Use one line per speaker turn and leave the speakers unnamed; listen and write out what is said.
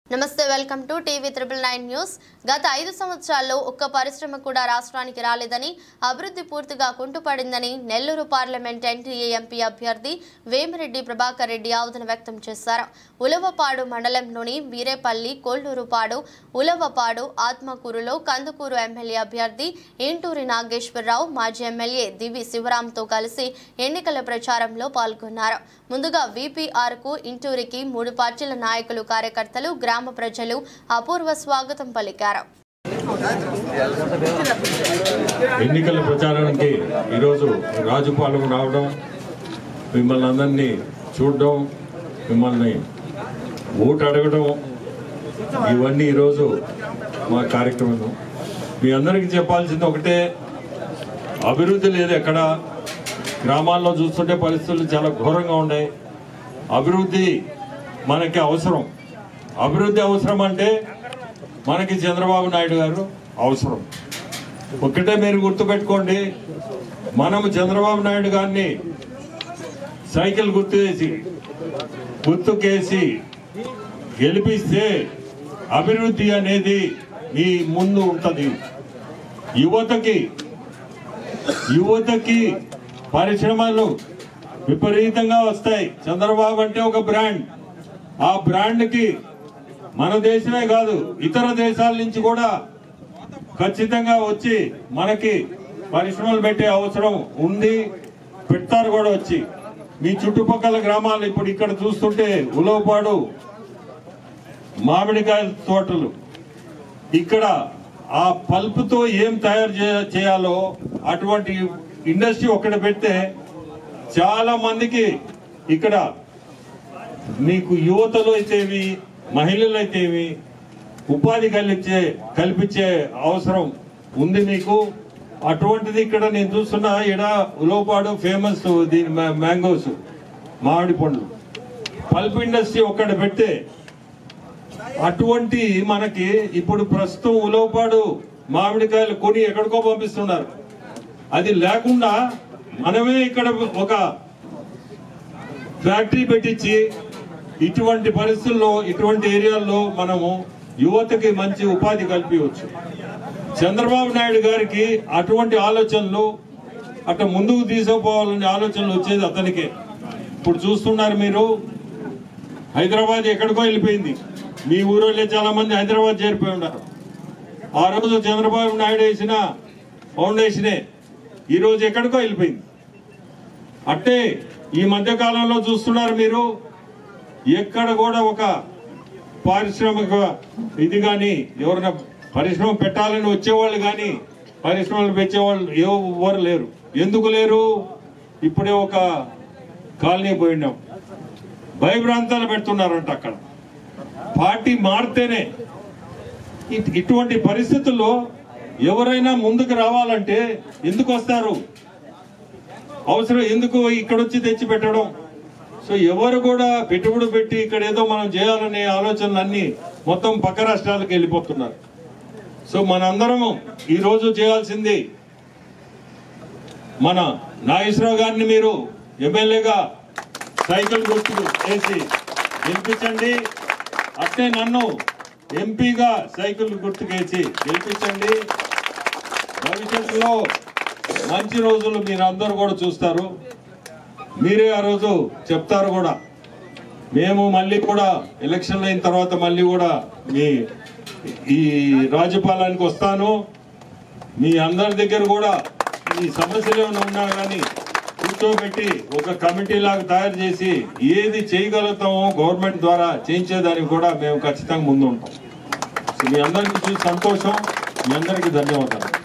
నమస్తే welcome to TV triple nine news గత ఐదు సంవత్సరాల్లో ఒక్క పరిశ్రమ కూడా రాష్ట్రానికి రాలేదని అభివృద్ధి పూర్తిగా కుంటుపడిందని నెల్లూరు పార్లమెంట్ ఎన్టీఏ ఎంపీ అభ్యర్థి వేమిరెడ్డి ప్రభాకర్ రెడ్డి ఆవేదన వ్యక్తం చేశారు ఉలవపాడు మండలంలోని వీరేపల్లి కోళ్లూరుపాడు ఉలవపాడు ఆత్మకూరులో కందుకూరు ఎమ్మెల్యే అభ్యర్థి ఏంటూరి నాగేశ్వరరావు మాజీ ఎమ్మెల్యే దివి శివరాంతో కలిసి ఎన్నికల ప్రచారంలో పాల్గొన్నారు ముందుగా వీపీఆర్ కు ఇంటూరికి మూడు పార్టీల నాయకులు కార్యకర్తలు గ్రామ ప్రజలు అపూర్వ స్వాగతం పలికారు
ఎన్నికల ప్రచారానికి ఈరోజు రాజుపాలెం రావడం మిమ్మల్ని అందరినీ చూడడం మిమ్మల్ని ఓటు అడగడం ఇవన్నీ ఈరోజు మా కార్యక్రమం మీ అందరికీ చెప్పాల్సింది ఒకటే అభివృద్ధి లేదు ఎక్కడ గ్రామాల్లో చూస్తుంటే పరిస్థితులు చాలా ఘోరంగా ఉన్నాయి అభివృద్ధి మనకి అవసరం అభివృద్ధి అవసరం అంటే మనకి చంద్రబాబు నాయుడు గారు అవసరం ఒకటే మీరు గుర్తుపెట్టుకోండి మనము చంద్రబాబు నాయుడు గారిని సైకిల్ గుర్తు వేసి గుర్తుకేసి గెలిపిస్తే అభివృద్ధి అనేది మీ ముందు ఉంటుంది యువతకి యువతకి పరిశ్రమలు విపరీతంగా వస్తాయి చంద్రబాబు అంటే ఒక బ్రాండ్ ఆ బ్రాండ్కి మన దేశమే కాదు ఇతర దేశాల నుంచి కూడా ఖచ్చితంగా వచ్చి మనకి పరిశ్రమలు పెట్టే అవసరం ఉంది పెడతారు కూడా వచ్చి మీ చుట్టుపక్కల గ్రామాలు ఇప్పుడు ఇక్కడ చూస్తుంటే ఉలవపాడు మామిడికాయ తోటలు ఇక్కడ ఆ పల్పుతో ఏం తయారు చే- చేయాలో అటువంటి ఇండస్ట్రీ ఒకటి పెడితే చాలా మందికి ఇక్కడ మీకు యువతలో అయితేవి మహిళలు అయితేవి ఉపాధి కల్పించే కల్పించే అవసరం ఉంది మీకు అటువంటిది ఇక్కడ నేను చూస్తున్నా ఇడ ఉలోపాడు ఫేమస్ దీని మ్యా- మ్యాంగోస్ మామిడి పండ్లు పల్ప్ ఇండస్ట్రీ ఒక్కడ పెడితే అటువంటి మనకి ఇప్పుడు ప్రస్తుతం ఉలోపాడు మామిడికాయలు కొని ఎక్కడికో పంపిస్తున్నారు అది లేకుండా మనమే ఇక్కడ ఒక ఫ్యాక్టరీ పెట్టించి ఇటువంటి పరిస్థితుల్లో ఇటువంటి ఏరియాల్లో మనము యువతకి మంచి ఉపాధి కల్పించవచ్చు చంద్రబాబు నాయుడు గారికి అటువంటి ఆలోచనలు అట్లా ముందుకు తీసుకుపోవాలనే ఆలోచనలు వచ్చేది అతనికే ఇప్పుడు చూస్తున్నారు మీరు హైదరాబాద్ ఎక్కడికో వెళ్ళిపోయింది మీ ఊరోళ్ళే చాలా మంది హైదరాబాద్ చేరిపోయి ఉన్నారు ఆ రోజు చంద్రబాబు నాయుడు వేసిన ఫౌండేషనే ఈ రోజు ఎక్కడికో వెళ్ళిపోయింది అట్టే ఈ మధ్య కాలంలో చూస్తున్నారు మీరు ఎక్కడ కూడా ఒక పారిశ్రామిక ఇది కానీ ఎవరైనా పరిశ్రమ పెట్టాలని వచ్చేవాళ్ళు కానీ పరిశ్రమలు పెట్టేవాళ్ళు ఎవరు లేరు ఎందుకు లేరు ఇప్పుడే ఒక కాలనీ పోయినాం భయభ్రాంతాలు పెడుతున్నారంట అక్కడ పార్టీ మారితేనే ఇట్- ఇటువంటి పరిస్థితుల్లో ఎవరైనా ముందుకు రావాలంటే ఎందుకు వస్తారు అవసరం ఎందుకు ఇక్కడ వచ్చి తెచ్చి పెట్టడం సో ఎవరు కూడా పెట్టుబడి పెట్టి ఇక్కడ ఏదో మనం చేయాలనే ఆలోచనలన్నీ మొత్తం పక్క రాష్ట్రాలకు వెళ్ళిపోతున్నారు సో మనందరము ఈ రోజు చేయాల్సింది మన నాగేశ్వరరావు గారిని మీరు ఎమ్మెల్యేగా సైకిల్ గుర్తు వేసి గెలిపించండి అట్టే నన్ను ఎంపీగా సైకిల్ గుర్తుకేసి గెలిపించండి భవిష్యత్తులో మంచి రోజులు మీరు అందరూ కూడా చూస్తారు మీరే ఆ రోజు చెప్తారు కూడా మేము మళ్ళీ కూడా ఎలక్షన్ అయిన తర్వాత మళ్ళీ కూడా మీ ఈ రాజ్యపాలానికి వస్తాను మీ అందరి దగ్గర కూడా ఈ సమస్యలు ఏమైనా ఉన్నా కానీ కూర్చోబెట్టి ఒక కమిటీ లాగా తయారు చేసి ఏది చేయగలుగుతామో గవర్నమెంట్ ద్వారా చేయించేదానికి కూడా మేము ఖచ్చితంగా ముందు ఉంటాం సో మీ అందరికీ చూసి సంతోషం మీ అందరికీ ధన్యవాదాలు